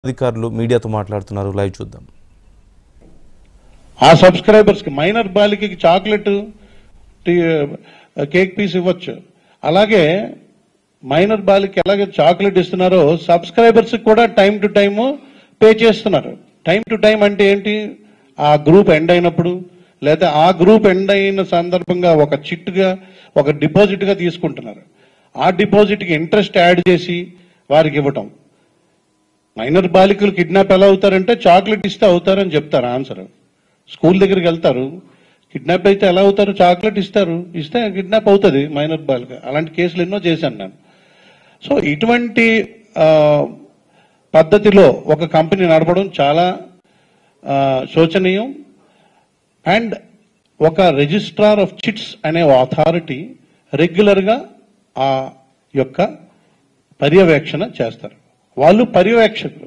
అధికారులు మీడియాతో మాట్లాడుతున్నారు లైవ్ చూద్దాం ఆ సబ్స్క్రైబర్స్ కి మైనర్ బాలికకి చాక్లెట్ టీ- కేక్ పీస్ ఇవ్వచ్చు అలాగే మైనర్ బాలికి ఎలాగే చాక్లెట్ ఇస్తున్నారో సబ్స్క్రైబర్స్ కూడా టైం టు టైం పే చేస్తున్నారు టైం టు టైం అంటే ఏంటి ఆ గ్రూప్ ఎండ్ అయినప్పుడు లేదా ఆ గ్రూప్ ఎండ్ అయిన సందర్భంగా ఒక చిట్టుగా ఒక డిపాజిట్ గా తీసుకుంటున్నారు ఆ డిపాజిట్ కి ఇంట్రెస్ట్ యాడ్ చేసి వారికి ఇవ్వటం మైనర్ బాలికలు కిడ్నాప్ ఎలా అవుతారంటే చాక్లెట్ ఇస్తే అవుతారని చెప్తారు ఆన్సర్ స్కూల్ దగ్గరికి వెళ్తారు కిడ్నాప్ అయితే ఎలా అవుతారు చాక్లెట్ ఇస్తారు ఇస్తే కిడ్నాప్ అవుతుంది మైనర్ బాలిక అలాంటి కేసులు ఎన్నో చేశాను నేను సో ఇటువంటి ఆ, పద్ధతిలో ఒక కంపెనీ నడపడం చాలా ఆ, శోచనీయం అండ్ ఒక రిజిస్ట్రార్ ఆఫ్ చిట్స్ అనే అథారిటీ రెగ్యులర్గా ఆ యొక్క పర్యవేక్షణ చేస్తారు వాళ్ళు పర్యవేక్షకులు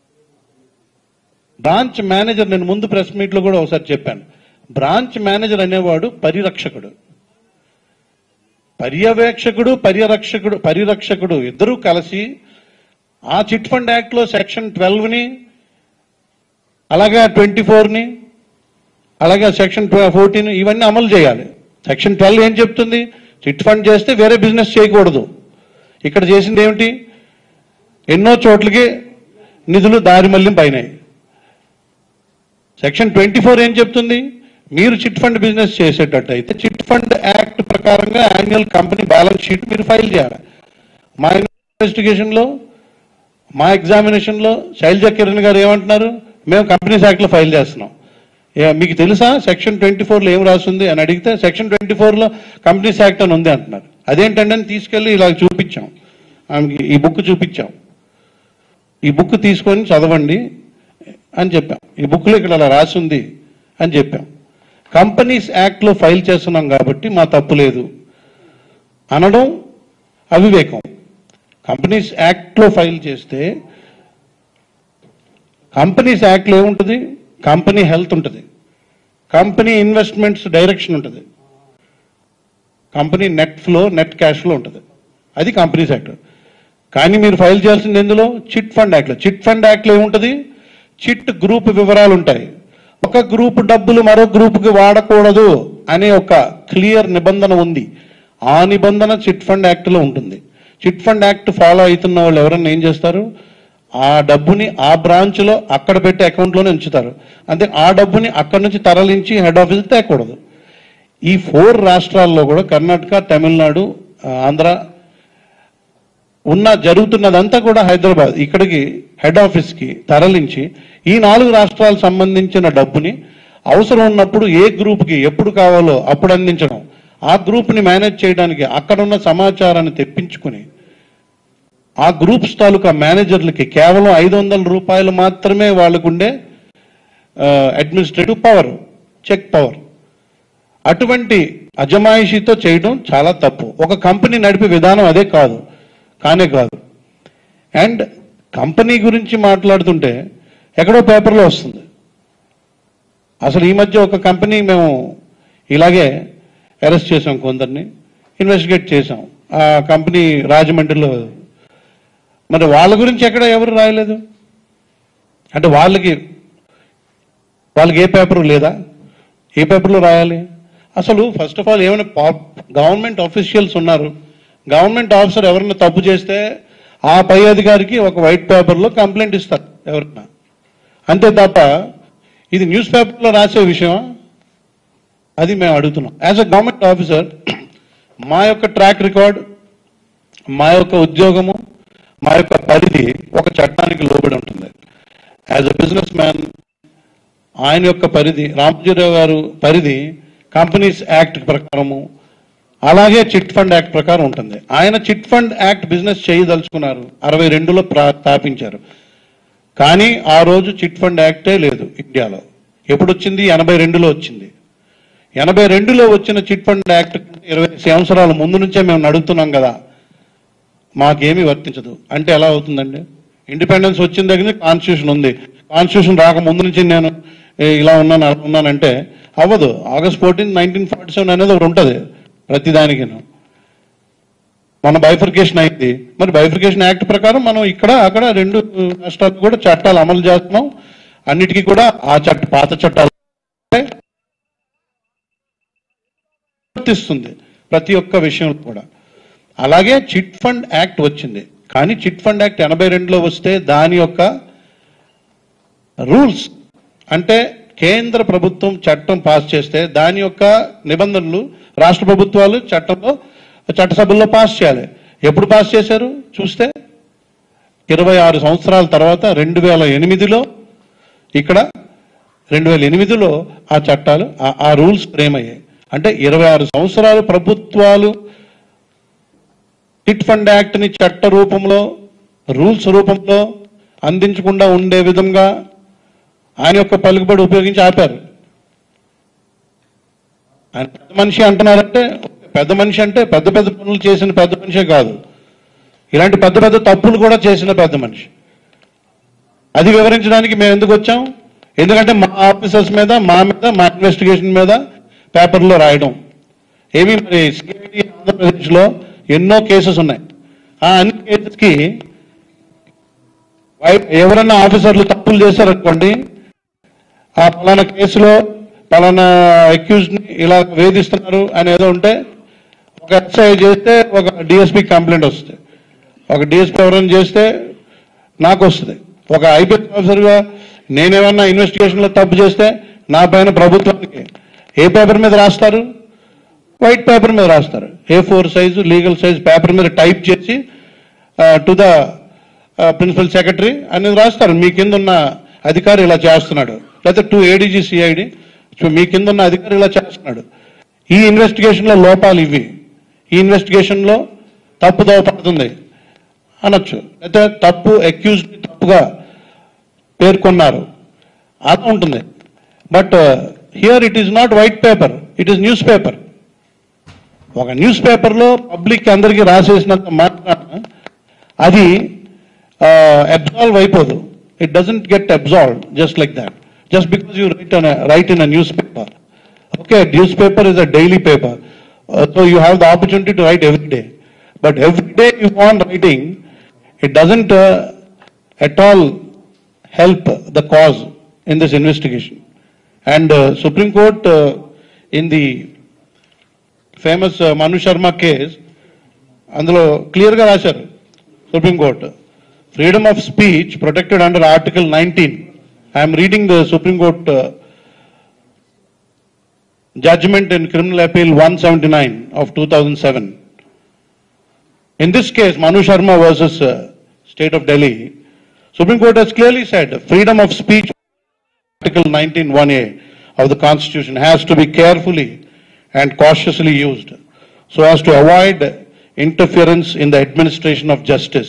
బ్రాంచ్ మేనేజర్ నేను ముందు ప్రెస్ మీట్లో కూడా ఒకసారి చెప్పాను బ్రాంచ్ మేనేజర్ అనేవాడు పరిరక్షకుడు పర్యవేక్షకుడు పర్యరక్షకుడు పరిరక్షకుడు ఇద్దరూ కలిసి ఆ చిట్ ఫండ్ యాక్ట్ లో సెక్షన్ ట్వెల్వ్ ని అలాగే ట్వంటీ ఫోర్ ని అలాగే సెక్షన్ ఫోర్టీన్ ఇవన్నీ అమలు చేయాలి సెక్షన్ ట్వెల్వ్ ఏం చెప్తుంది చిట్ ఫండ్ చేస్తే వేరే బిజినెస్ చేయకూడదు ఇక్కడ చేసింది ఏమిటి ఎన్నో చోట్లకి నిధులు దారి మళ్ళీ పైనాయి సెక్షన్ ట్వంటీ ఫోర్ ఏం చెప్తుంది మీరు చిట్ ఫండ్ బిజినెస్ చేసేటట్టయితే చిట్ ఫండ్ యాక్ట్ ప్రకారంగా యాన్యువల్ కంపెనీ బ్యాలెన్స్ షీట్ మీరు ఫైల్ చేయాలి మా ఇన్వెస్టిగేషన్ లో మా ఎగ్జామినేషన్ లో శైలజ కిరణ్ గారు ఏమంటున్నారు మేము కంపెనీస్ యాక్ట్ లో ఫైల్ చేస్తున్నాం ఏ, మీకు తెలుసా సెక్షన్ ట్వంటీ ఫోర్ లో ఏం రాస్తుంది అని అడిగితే సెక్షన్ ట్వంటీ ఫోర్ లో కంపెనీస్ యాక్ట్ అని ఉంది అంటున్నారు అదేంటంటే అని తీసుకెళ్లి ఇలా చూపించాం ఆమెకి ఈ బుక్ చూపించాం ఈ బుక్ తీసుకొని చదవండి అని చెప్పాం ఈ బుక్లో ఇక్కడ అలా రాసి ఉంది అని చెప్పాం కంపెనీస్ యాక్ట్లో ఫైల్ చేస్తున్నాం కాబట్టి మా తప్పు లేదు అనడం అవివేకం కంపెనీస్ యాక్ట్లో ఫైల్ చేస్తే కంపెనీస్ యాక్ట్లో ఏముంటుంది కంపెనీ హెల్త్ ఉంటుంది కంపెనీ ఇన్వెస్ట్మెంట్స్ డైరెక్షన్ ఉంటుంది company net flow net cash flow ఉంటుంది అది కంపెనీస్ యాక్ట్ కానీ మీరు ఫైల్ చేయాల్సింది ఎందులో చిట్ ఫండ్ యాక్ట్లో చిట్ ఫండ్ యాక్ట్లో ఏముంటుంది చిట్ గ్రూప్ వివరాలు ఉంటాయి ఒక గ్రూప్ డబ్బులు మరో గ్రూప్కి వాడకూడదు అనే ఒక క్లియర్ నిబంధన ఉంది ఆ నిబంధన చిట్ ఫండ్ యాక్ట్లో ఉంటుంది చిట్ ఫండ్ యాక్ట్ ఫాలో అవుతున్న వాళ్ళు ఎవరన్నా ఏం చేస్తారు ఆ డబ్బుని ఆ బ్రాంచ్లో అక్కడ పెట్టి అకౌంట్లోనే ఉంచుతారు అంతే ఆ డబ్బుని అక్కడ నుంచి తరలించి హెడ్ ఆఫీస్ తేకూడదు ఈ ఫోర్ రాష్ట్రాల్లో కూడా కర్ణాటక తమిళనాడు ఆ, ఆంధ్ర ఉన్న జరుగుతున్నదంతా కూడా హైదరాబాద్ ఇక్కడికి హెడ్ ఆఫీస్కి తరలించి ఈ నాలుగు రాష్ట్రాలకు సంబంధించిన డబ్బుని అవసరం ఉన్నప్పుడు ఏ గ్రూప్కి ఎప్పుడు కావాలో అప్పుడు అందించడం ఆ గ్రూప్ని మేనేజ్ చేయడానికి అక్కడ ఉన్న సమాచారాన్ని తెప్పించుకుని ఆ గ్రూప్స్ తాలూకా మేనేజర్లకి కేవలం ఐదు వందల రూపాయలు మాత్రమే వాళ్ళకుండే అడ్మినిస్ట్రేటివ్ పవర్ చెక్ పవర్ అటువంటి అజమాయిషీతో చేయడం చాలా తప్పు ఒక కంపెనీ నడిపే విధానం అదే కాదు కానే కాదు అండ్ కంపెనీ గురించి మాట్లాడుతుంటే ఎక్కడో పేపర్లో వస్తుంది అసలు ఈ మధ్య ఒక కంపెనీ మేము ఇలాగే అరెస్ట్ చేసాం కొందరిని ఇన్వెస్టిగేట్ చేసాం ఆ కంపెనీ రాజమండ్రిలో మరి వాళ్ళ గురించి ఎక్కడ ఎవరు రాయలేదు అంటే వాళ్ళకి వాళ్ళకి ఏ పేపరు లేదా ఏ పేపర్లో రాయాలి అసలు ఫస్ట్ ఆఫ్ ఆల్ ఏమైనా గవర్నమెంట్ ఆఫీషియల్స్ ఉన్నారు గవర్నమెంట్ ఆఫీసర్ ఎవరైనా తప్పు చేస్తే ఆ పై అధికారికి ఒక వైట్ పేపర్లో కంప్లైంట్ ఇస్తారు ఎవరైనా అంతే తప్ప ఇది న్యూస్ పేపర్లో రాసే విషయమా అది మేము అడుగుతున్నాం యాజ్ అ గవర్నమెంట్ ఆఫీసర్ మా యొక్క ట్రాక్ రికార్డ్ మా యొక్క ఉద్యోగము మా యొక్క పరిధి ఒక చట్టానికి లోబడి ఉంటుంది యాజ్ అ బిజినెస్ మ్యాన్ ఆయన యొక్క పరిధి రామజీరావు గారు పరిధి కంపెనీస్ యాక్ట్ ప్రకారము అలాగే చిట్ ఫండ్ యాక్ట్ ప్రకారం ఉంటుంది ఆయన చిట్ ఫండ్ యాక్ట్ బిజినెస్ చేయదలుచుకున్నారు అరవై రెండులో ప్రా- స్థాపించారు కానీ ఆ రోజు చిట్ ఫండ్ యాక్టే లేదు ఇండియాలో ఎప్పుడు వచ్చింది ఎనభై రెండులో వచ్చింది ఎనభై రెండులో వచ్చిన చిట్ ఫండ్ యాక్ట్ ఇరవై సంవత్సరాల ముందు నుంచే మేము నడుస్తున్నాం కదా మాకేమీ వర్తించదు అంటే ఎలా అవుతుందండి ఇండిపెండెన్స్ వచ్చిన దగ్గర కాన్స్టిట్యూషన్ ఉంది కాన్స్టిట్యూషన్ రాక ముందు నుంచి నేను ఏ, ఇలా ఉన్నాను అలా ఉన్నానంటే అవ్వదు August fourteen nineteen forty seven అనేది ఒకటి ఉంటుంది ప్రతిదానికి మన బైఫర్కేషన్ అయింది మరి బైఫర్కేషన్ యాక్ట్ ప్రకారం మనం ఇక్కడ అక్కడ రెండు రాష్ట్రాలు కూడా చట్టాలు అమలు చేస్తున్నాం అన్నిటికీ కూడా ఆ చట్ట పాత చట్టాలు వర్తిస్తుంది ప్రతి ఒక్క విషయంలో కూడా అలాగే చిట్ ఫండ్ యాక్ట్ వచ్చింది కానీ చిట్ ఫండ్ యాక్ట్ ఎనభై రెండులో వస్తే దాని యొక్క రూల్స్ అంటే కేంద్ర ప్రభుత్వం చట్టం పాస్ చేస్తే దాని యొక్క నిబంధనలు రాష్ట్ర ప్రభుత్వాలు చట్టంలో చట్టసభల్లో పాస్ చేయాలి ఎప్పుడు పాస్ చేశారు చూస్తే ఇరవై ఆరు సంవత్సరాల తర్వాత రెండు వేల ఎనిమిదిలో ఇక్కడ రెండు వేల ఎనిమిదిలో ఆ చట్టాలు ఆ- ఆ రూల్స్ ఫ్రేమ్ అయ్యాయి అంటే ఇరవై ఆరు సంవత్సరాలు ప్రభుత్వాలు చిట్ ఫండ్ యాక్ట్ ని చట్ట రూపంలో రూల్స్ రూపంలో అందించకుండా ఉండే విధంగా ఆయన యొక్క పలుకుబడి ఉపయోగించి ఆపారు ఆయన పెద్ద మనిషి అంటున్నారంటే పెద్ద మనిషి అంటే పెద్ద పెద్ద పనులు చేసిన పెద్ద మనిషే కాదు ఇలాంటి పెద్ద పెద్ద తప్పులు కూడా చేసిన పెద్ద మనిషి అది వివరించడానికి మేము ఎందుకు వచ్చాం ఎందుకంటే మా ఆఫీసర్స్ మీద మా మీద మా ఇన్వెస్టిగేషన్ మీద పేపర్లో రాయడం ఏవి మరి సిఐడి ఆంధ్రప్రదేశ్లో ఎన్నో కేసెస్ ఉన్నాయి ఆ అన్ని కేసెస్కి వై- ఎవరన్నా ఆఫీసర్లు తప్పులు చేశారనుకోండి ఆ పలానా కేసులో పలానా అక్యూజ్ ని ఇలా వేధిస్తున్నారు అని ఏదో ఉంటే ఒక ఎస్ఐ చేస్తే ఒక డిఎస్పి కంప్లైంట్ వస్తుంది ఒక డిఎస్పి ఎవరైనా చేస్తే నాకు వస్తుంది ఒక ఐపీఎస్ ఆఫీసర్గా నేనేమన్నా ఇన్వెస్టిగేషన్లో తప్పు చేస్తే నా పైన ప్రభుత్వానికి ఏ పేపర్ మీద రాస్తారు వైట్ పేపర్ మీద రాస్తారు A four size legal size paper మీద టైప్ చేసి టు ద ప్రిన్సిపల్ సెక్రటరీ అనేది రాస్తారు మీ కింద ఉన్న అధికారి ఇలా చేస్తున్నాడు లేకపోతే టు ఏడీజీ సిఐడి మీ కింద ఉన్న అధికారి ఇలా చేస్తున్నాడు ఈ ఇన్వెస్టిగేషన్లో లోపాలు ఇవి ఈ ఇన్వెస్టిగేషన్లో తప్పుదోవ పడుతుంది అనొచ్చు అయితే తప్పు అక్యూజ్ తప్పుగా పేర్కొన్నారు అలా ఉంటుంది but here it is not white paper it is newspaper ఒక న్యూస్ పేపర్లో పబ్లిక్ అందరికీ రాసేసినంత మాత్రాన అది అబ్జాల్వ్ అయిపోదు it doesn't get absolve just like that just because you write and write in a newspaper okay newspaper is a daily paper so you have the opportunity to write every day but every day you want writing it doesn't at all help the cause in this investigation. And uh, Supreme Court uh, in the famous uh, Manu Sharma case, అందులో క్లియర్గా రాశారు supreme court freedom of speech protected under article nineteen I'm reading the supreme court judgment in criminal appeal one seventy nine of two thousand seven In this case, Manu Sharma versus uh, State of Delhi, Supreme Court has clearly said freedom of speech, Article 19(1)A of the Constitution has to be carefully and cautiously used so as to avoid interference in the administration of justice.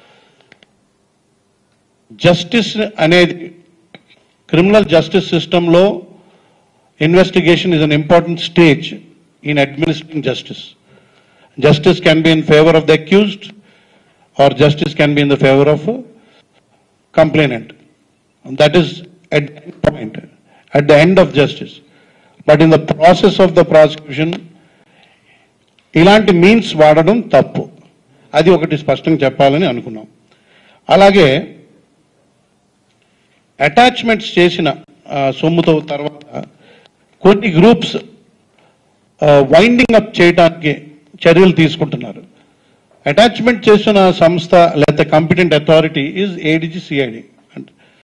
Justice అనేది criminal justice systemలో investigation is an important stage in administering justice. Justice can be in favor of the accused or justice can be in the favor of a complainant. And that is at the end point, at the end of justice. But in the process of the prosecution, ఇలాంటి means వాడడం తప్పు అది ఒకటి స్పష్టంగా చెప్పాలని అనుకున్నాం అలాగే attachments చేసిన ఆ, సొమ్ముతో తర్వాత కొన్ని గ్రూప్స్ వైండింగ్ అప్ చేయడానికి చర్యలు తీసుకుంటున్నారు అటాచ్మెంట్ చేసిన సంస్థ లేకపోతే competent authority is ADG CID